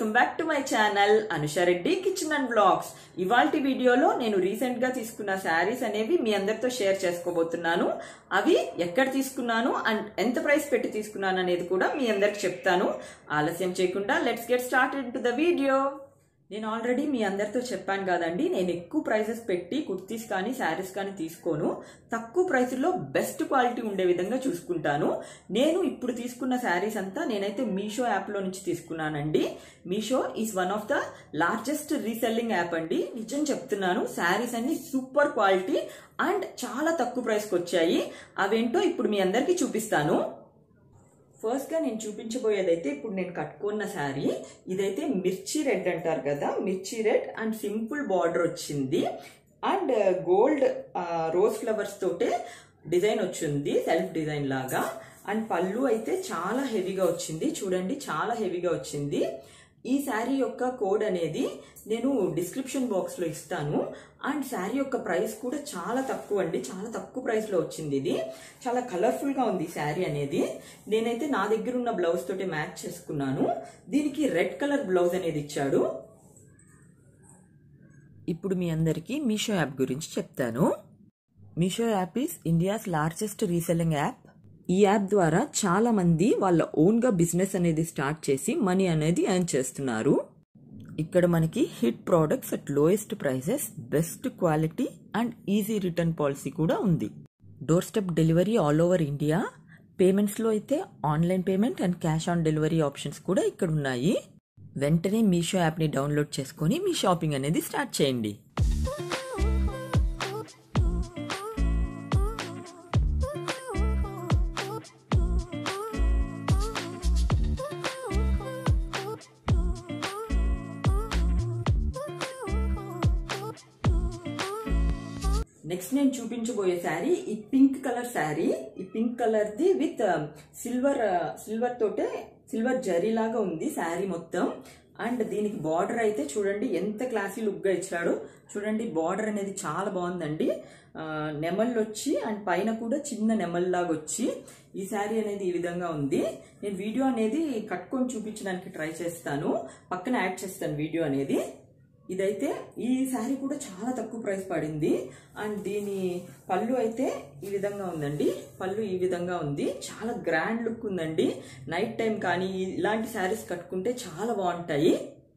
welcome back to my channel Anusha Reddy kitchen and blogs ఇవాల్టి వీడియోలో నేను రీసెంట్ గా తీసుకున్న శారీస్ అనేవి మీ అందరితో షేర్ చేసుకోబోతున్నాను అవి ఎక్కడ తీసుకున్నాను అండ్ ఎంత ప్రైస్ పెట్టి తీసుకున్నాను అనేది కూడా మీ అందరికి చెప్తాను ఆలస్యం చేయకుండా let's get start into the video నేను ఆల్రెడీ మీ అందరితో చెప్పాను కదండి నేను ఎక్కువ ప్రైసెస్ పెట్టి కుర్తీస్ కానీ శారీస్ కానీ తీసుకోను తక్కువ ప్రైస్లో బెస్ట్ క్వాలిటీ ఉండే విధంగా చూసుకుంటాను నేను ఇప్పుడు తీసుకున్న శారీస్ అంతా నేనైతే మీషో యాప్లో నుంచి తీసుకున్నానండి Meesho is one of the largest reselling app అండి నిజం చెప్తున్నాను శారీస్ అన్ని సూపర్ క్వాలిటీ అండ్ చాలా తక్కువ ప్రైస్కి వచ్చాయి అవేంటో ఇప్పుడు మీ అందరికీ చూపిస్తాను ఫస్ట్ గా నేను చూపించబోయేదైతే ఇప్పుడు నేను కట్టుకున్న శారీ ఇదైతే మిర్చి రెడ్ అంటారు కదా మిర్చి రెడ్ అండ్ సింపుల్ బార్డర్ వచ్చింది అండ్ గోల్డ్ రోజ్ ఫ్లవర్స్ తోటే డిజైన్ వచ్చింది సెల్ఫ్ డిజైన్ లాగా అండ్ పళ్ళు అయితే చాలా హెవీగా వచ్చింది చూడండి చాలా హెవీగా వచ్చింది ఈ శారీ యొక్క కోడ్ అనేది నేను డిస్క్రిప్షన్ బాక్స్లో ఇస్తాను అండ్ శారీ యొక్క ప్రైస్ కూడా చాలా తక్కువ అండి చాలా తక్కువ ప్రైస్లో వచ్చింది ఇది చాలా కలర్ఫుల్గా ఉంది శారీ అనేది నేనైతే నా దగ్గర ఉన్న బ్లౌజ్ తోటి మ్యాచ్ చేసుకున్నాను దీనికి రెడ్ కలర్ బ్లౌజ్ అనేది ఇచ్చాడు ఇప్పుడు మీ అందరికీ మీషో యాప్ గురించి చెప్తాను Meesho app is India's largest reselling app ఈ యాప్ ద్వారా చాలా మంది వాళ్ళ ఓన్గా బిజినెస్ అనేది స్టార్ట్ చేసి మనీ అనేది ఎర్న్ చేస్తున్నారు ఇక్కడ మనకి hit products at lowest prices best quality and easy return policy కూడా ఉంది door step delivery all over India పేమెంట్స్లో అయితే online payment and cash on delivery options కూడా ఇక్కడ ఉన్నాయి వెంటనే మీషో యాప్ని డౌన్లోడ్ చేసుకొని మీ షాపింగ్ అనేది స్టార్ట్ చేయండి నెక్స్ట్ నేను చూపించబోయే శారీ ఈ పింక్ కలర్ శారీ ఈ pink colour the with silver silver తోటే సిల్వర్ జరీ లాగా ఉంది శారీ మొత్తం అండ్ దీనికి బార్డర్ అయితే చూడండి ఎంత క్లాసీ లుక్ గా ఇచ్చాడు చూడండి బార్డర్ అనేది చాలా బాగుందండి నెమళ్ళు వచ్చి అండ్ పైన కూడా చిన్న నెమల్లాగా వచ్చి ఈ శారీ అనేది ఈ విధంగా ఉంది నేను వీడియో అనేది కట్టుకొని చూపించడానికి ట్రై చేస్తాను పక్కన యాడ్ చేస్తాను వీడియో అనేది ఇదైతే ఈ శారీ కూడా చాలా తక్కువ ప్రైస్ పడింది అండ్ దీని పళ్ళు అయితే ఈ విధంగా ఉందండి పళ్ళు ఈ విధంగా ఉంది చాలా గ్రాండ్ లుక్ ఉందండి నైట్ టైం కానీ ఇలాంటి శారీస్ కట్టుకుంటే చాలా బాగుంటాయి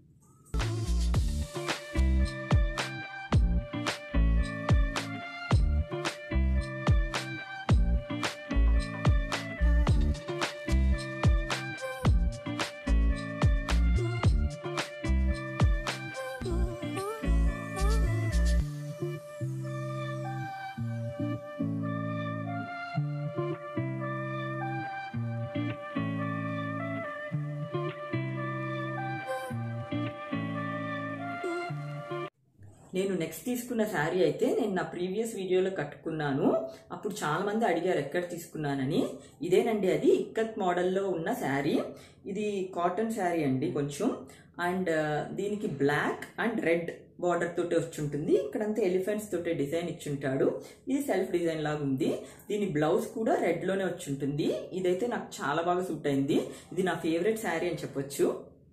నేను నెక్స్ట్ తీసుకున్న శారీ అయితే నేను నా ప్రీవియస్ వీడియోలో కట్టుకున్నాను అప్పుడు చాలా మంది అడిగారు ఎక్కడ తీసుకున్నానని ఇదేనండి అది ఇక్కత్ మోడల్లో ఉన్న శారీ ఇది కాటన్ శారీ అండి కొంచెం అండ్ దీనికి బ్లాక్ అండ్ రెడ్ బార్డర్ తోటి వచ్చి ఉంటుంది ఇక్కడంతా ఎలిఫెంట్స్ తోటి డిజైన్ ఇచ్చుంటాడు ఇది సెల్ఫ్ డిజైన్ లాగా ఉంది దీని బ్లౌజ్ కూడా రెడ్లోనే వచ్చి ఉంటుంది ఇదైతే నాకు చాలా బాగా సూట్ అయింది ఇది నా ఫేవరెట్ శారీ అని చెప్పొచ్చు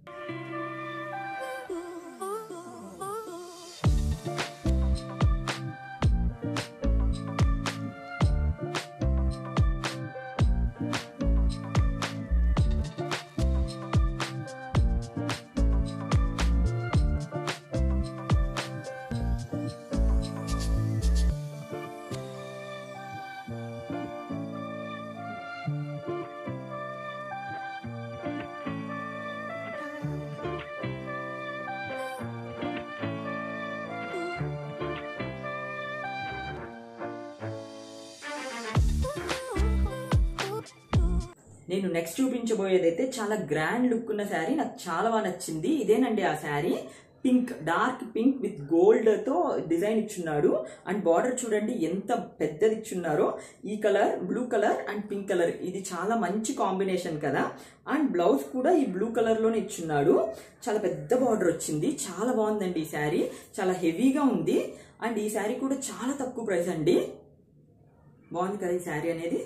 నేను నెక్స్ట్ చూపించబోయేదైతే చాలా గ్రాండ్ లుక్ ఉన్న శారీ నాకు చాలా బాగా నచ్చింది ఇదేనండి ఆ sari pink dark pink with gold తో డిజైన్ ఇచ్చున్నాడు అండ్ బార్డర్ చూడండి ఎంత పెద్దది ఇచ్చున్నారో ఈ colour blue colour and pink colour ఇది చాలా మంచి కాంబినేషన్ కదా అండ్ బ్లౌజ్ కూడా ఈ బ్లూ కలర్ లోనే ఇచ్చున్నాడు చాలా పెద్ద బార్డర్ వచ్చింది చాలా బాగుందండి ఈ శారీ చాలా హెవీగా ఉంది అండ్ ఈ శారీ కూడా చాలా తక్కువ ప్రైస్ అండి బాగుంది కదా ఈ శారీ అనేది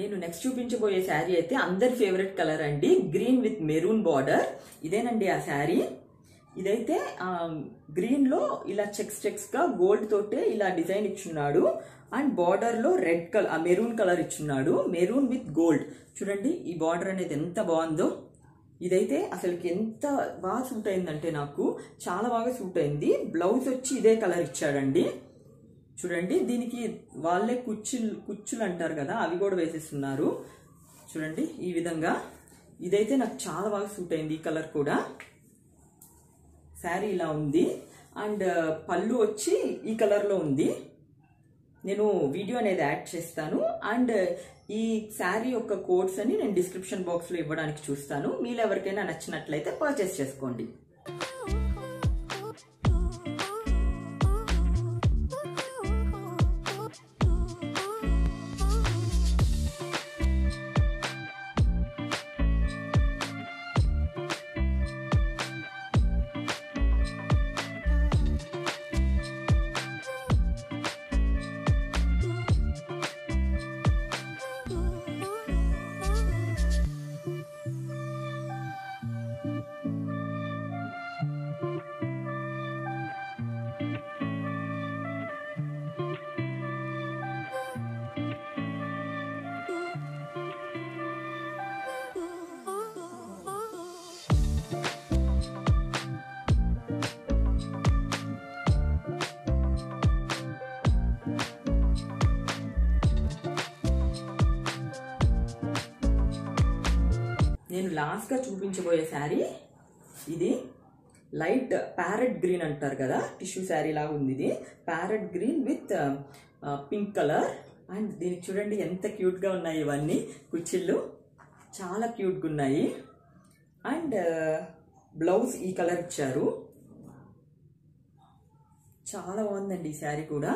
నేను నెక్స్ట్ చూపించబోయే శారీ అయితే అందరి ఫేవరెట్ కలర్ అండి గ్రీన్ విత్ మెరూన్ బార్డర్ ఇదేనండి ఆ శారీ ఇదైతే గ్రీన్ లో ఇలా చెక్స్ చెక్స్ గా గోల్డ్ తోటే ఇలా డిజైన్ ఇచ్చున్నాడు అండ్ బార్డర్ లో రెడ్ కలర్ మెరూన్ కలర్ ఇచ్చున్నాడు మెరూన్ విత్ గోల్డ్ చూడండి ఈ బార్డర్ అనేది ఎంత బాగుందో ఇదైతే అసలుకి ఎంత బాగా సూట్ అయిందంటే నాకు చాలా బాగా సూట్ అయింది బ్లౌజ్ వచ్చి ఇదే కలర్ ఇచ్చాడండి చూడండి దీనికి వాళ్ళే కుచ్చులు కుచ్చులు అంటారు కదా అవి కూడా వేసేస్తున్నారు చూడండి ఈ విధంగా ఇదైతే నాకు చాలా బాగా సూట్ అయింది ఈ కలర్ కూడా శారీ ఇలా ఉంది అండ్ పళ్ళు వచ్చి ఈ కలర్లో ఉంది నేను వీడియో అనేది యాడ్ చేస్తాను అండ్ ఈ శారీ యొక్క కోడ్స్ అని నేను డిస్క్రిప్షన్ బాక్స్లో ఇవ్వడానికి చూస్తాను మీరు ఎవరికైనా నచ్చినట్లయితే పర్చేస్ చేసుకోండి నేను లాస్ట్గా చూపించబోయే శారీ ఇది లైట్ ప్యారెట్ గ్రీన్ అంటారు కదా టిష్యూ శారీ లాగా ఉంది ఇది parrot green with pink colour and దీనికి చూడండి ఎంత క్యూట్గా ఉన్నాయి ఇవన్నీ కుచ్చిళ్ళు చాలా క్యూట్గా ఉన్నాయి అండ్ బ్లౌజ్ ఈ కలర్ ఇచ్చారు చాలా బాగుందండి ఈ శారీ కూడా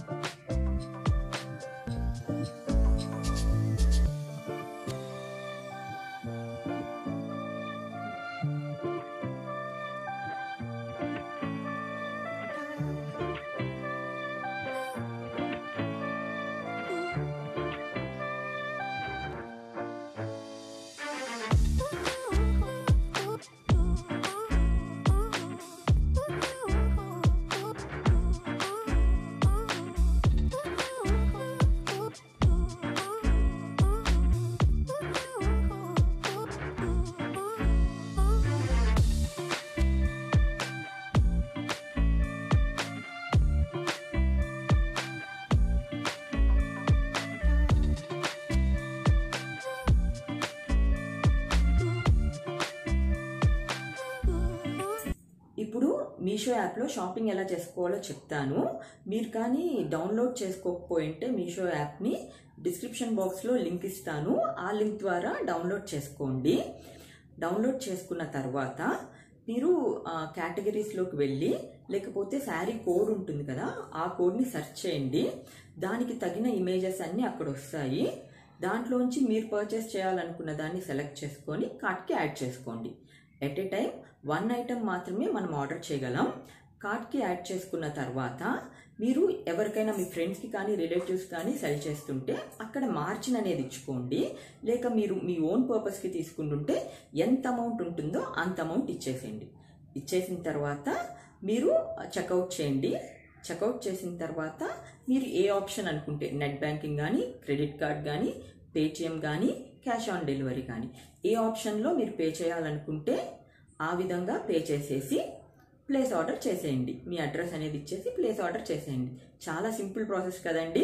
ఇప్పుడు మీషో యాప్లో షాపింగ్ ఎలా చేసుకోవాలో చెప్తాను మీరు కానీ డౌన్లోడ్ చేసుకోకపోయింటే మీషో యాప్ని డిస్క్రిప్షన్ బాక్స్లో లింక్ ఇస్తాను ఆ లింక్ ద్వారా డౌన్లోడ్ చేసుకోండి డౌన్లోడ్ చేసుకున్న తర్వాత మీరు కేటగిరీస్లోకి వెళ్ళి లేకపోతే శారీ కోడ్ ఉంటుంది కదా ఆ కోడ్ని సెర్చ్ చేయండి దానికి తగిన ఇమేజెస్ అన్నీ అక్కడ వస్తాయి దాంట్లోంచి మీరు పర్చేస్ చేయాలనుకున్న దాన్ని సెలెక్ట్ చేసుకొని కార్ట్కి యాడ్ చేసుకోండి at a time one item మాత్రమే మనం ఆర్డర్ చేయగలం కార్ట్కి యాడ్ చేసుకున్న తర్వాత మీరు ఎవరికైనా మీ ఫ్రెండ్స్కి కానీ రిలేటివ్స్ కానీ సెల్ చేస్తుంటే అక్కడ మార్జిన్ అనేది ఇచ్చుకోండి లేక మీరు మీ ఓన్ పర్పస్కి తీసుకుంటుంటే ఎంత అమౌంట్ ఉంటుందో అంత అమౌంట్ ఇచ్చేసేయండి ఇచ్చేసిన తర్వాత మీరు చెక్అవుట్ చేయండి చెక్అవుట్ చేసిన తర్వాత మీరు ఏ ఆప్షన్ అనుకుంటే నెట్ బ్యాంకింగ్ కానీ క్రెడిట్ కార్డ్ కానీ పేటిఎం కానీ క్యాష్ ఆన్ డెలివరీ కానీ ఏ ఆప్షన్లో మీరు పే చేయాలనుకుంటే ఆ విధంగా పే చేసేసి ప్లేస్ ఆర్డర్ చేసేయండి మీ అడ్రస్ అనేది ఇచ్చేసి ప్లేస్ ఆర్డర్ చేసేయండి చాలా సింపుల్ ప్రాసెస్ కదండి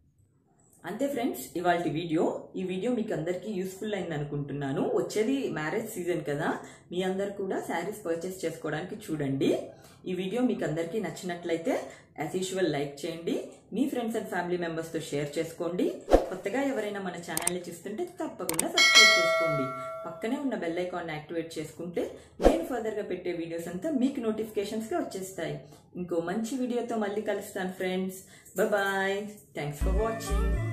అంతే ఫ్రెండ్స్ ఇవాళ వీడియో ఈ వీడియో మీకు అందరికీ యూస్ఫుల్ అయింది అనుకుంటున్నాను వచ్చేది మ్యారేజ్ సీజన్ కదా మీ అందరు కూడా శారీస్ పర్చేస్ చేసుకోవడానికి చూడండి ఈ వీడియో మీకు అందరికీ నచ్చినట్లయితే యాజ్ యూజువల్ లైక్ చేయండి మీ ఫ్రెండ్స్ అండ్ ఫ్యామిలీ మెంబర్స్తో షేర్ చేసుకోండి కొత్తగా ఎవరైనా మన ఛానల్ని చూస్తుంటే తప్పకుండా సబ్స్క్రైబ్ చేసుకోండి పక్కనే ఉన్న బెల్ ఐకాన్ యాక్టివేట్ చేసుకుంటే నేను ఫర్దర్గా పెట్టే వీడియోస్ అంతా మీకు నోటిఫికేషన్స్గా వచ్చేస్తాయి ఇంకో మంచి వీడియోతో మళ్ళీ కలుస్తాను friends bye thanks for watching